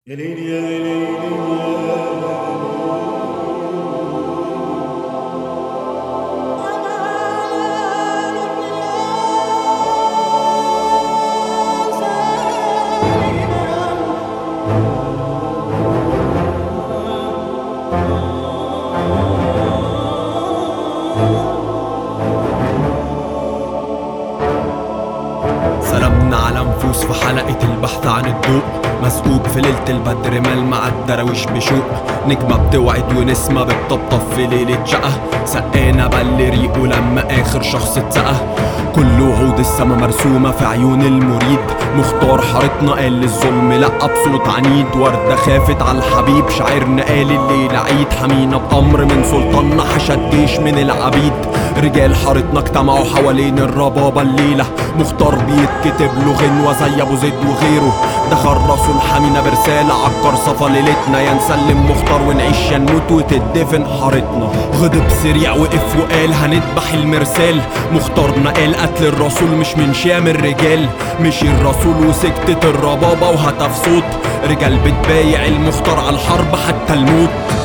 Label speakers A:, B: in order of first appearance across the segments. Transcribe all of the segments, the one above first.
A: يا ليلي يا ليلي
B: سلامنا على نفوس في حلقة البحث عن الضوء مسقوب في ليلة البدر ملمع الدراويش بشوق نجمة بتوعد ونسمة بتطبطب في ليلة شقة سقينا بل ريقه لما آخر شخص اتسقى كل وعود السما مرسومة في عيون المريد مختار حارتنا قال للظلم لأ بصوت عنيد وردة خافت على الحبيب شاعرنا قال الليلة عيد حمينا بأمر من سلطاننا حشد جيش من العبيد رجال حارتنا اجتمعوا حوالين الربابة الليلة مختار بيتكتب له غنوة زي ابو زيد وغيره دخل رسول حمينا برسالة عكر صفا ليلتنا يا نسلم مختار ونعيش يا نموت وتدفن حارتنا غضب سريع وقف وقال هنذبح المرسال مختارنا قال قتل الرسول مش من شام الرجال مشي الرسول وسكتت الربابة وهتف صوت رجال بتبايع المختار على الحرب حتى الموت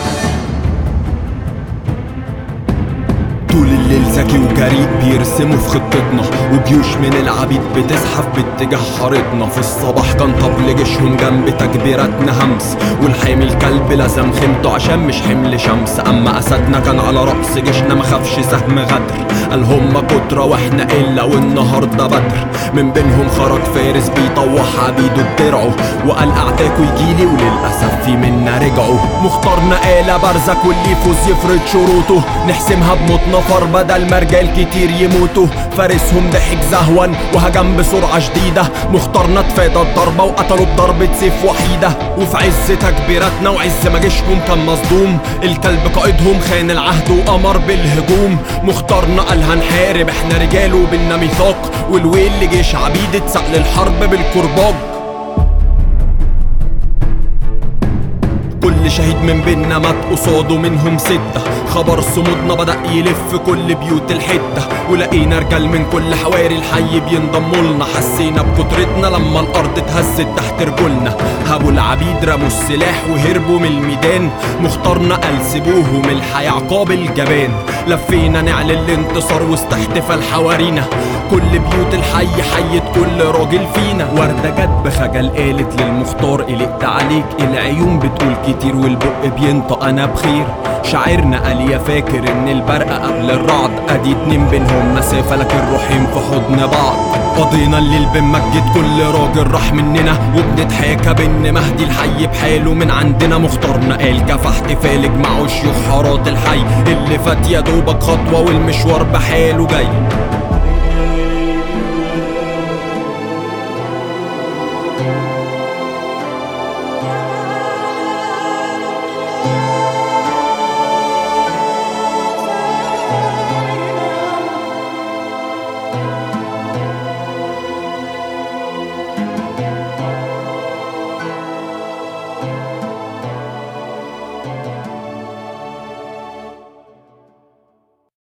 B: طول الليل ذكي وجريء بيرسموا في خطتنا وجيوش من العبيد بتزحف باتجاه حارتنا في الصباح كان طبل جيشهم جنب تكبيراتنا همس والحامي الكلب لازم خيمته عشان مش حمل شمس اما اسدنا كان على رأس جيشنا ما خافش سهم غدر قال هما كترة واحنا قلة والنهارده بدر من بينهم خرج فارس بيطوح عبيده بدرعه وقال اعتاكوا يجيلي وللاسف في منا رجعوا مختارنا آلة بارزة واللي يفوز يفرض شروطه نحسمها بموت نفر بدل ما رجال كتير يموتوا فارسهم ضحك زهوا وهجم بسرعة شديدة مختارنا اتفادى الضربة وقتلوا بضربة سيف وحيدة وفي عز تكبيراتنا وعز ما جيشهم كان مصدوم الكلب قائدهم خان العهد وأمر بالهجوم مختارنا قال هنحارب احنا رجال وبينا ميثاق والويل لجيش عبيد اتسق للحرب بالكرباج كل شهيد من بينا مات قصاده منهم ستة خبر صمودنا بدأ يلف كل بيوت الحتة ولقينا رجال من كل حواري الحي بينضموا لنا حسينا بكترتنا لما الأرض اتهزت تحت رجولنا هابوا العبيد رموا السلاح وهربوا من الميدان مختارنا قال سيبوهم الحياة عقاب الجبان لفينا نعلن الانتصار وسط احتفال حوارينا كل بيوت الحي حيت كل راجل فينا وردة جت بخجل قالت للمختار قلقت عليك العيون بتقول كتير والبق بينطق انا بخير شاعرنا قال يا فاكر ان البرق قبل الرعد ادي اتنين بينهم مسافة لكن روحين في حضن بعض قضينا الليل بنمجد كل راجل راح مننا وبنتحاكى بان مهدي الحي بحاله من عندنا مختارنا قال كفحت فالج معه شيوخ حارات الحي اللي فات يا دوبك خطوة والمشوار بحاله جاي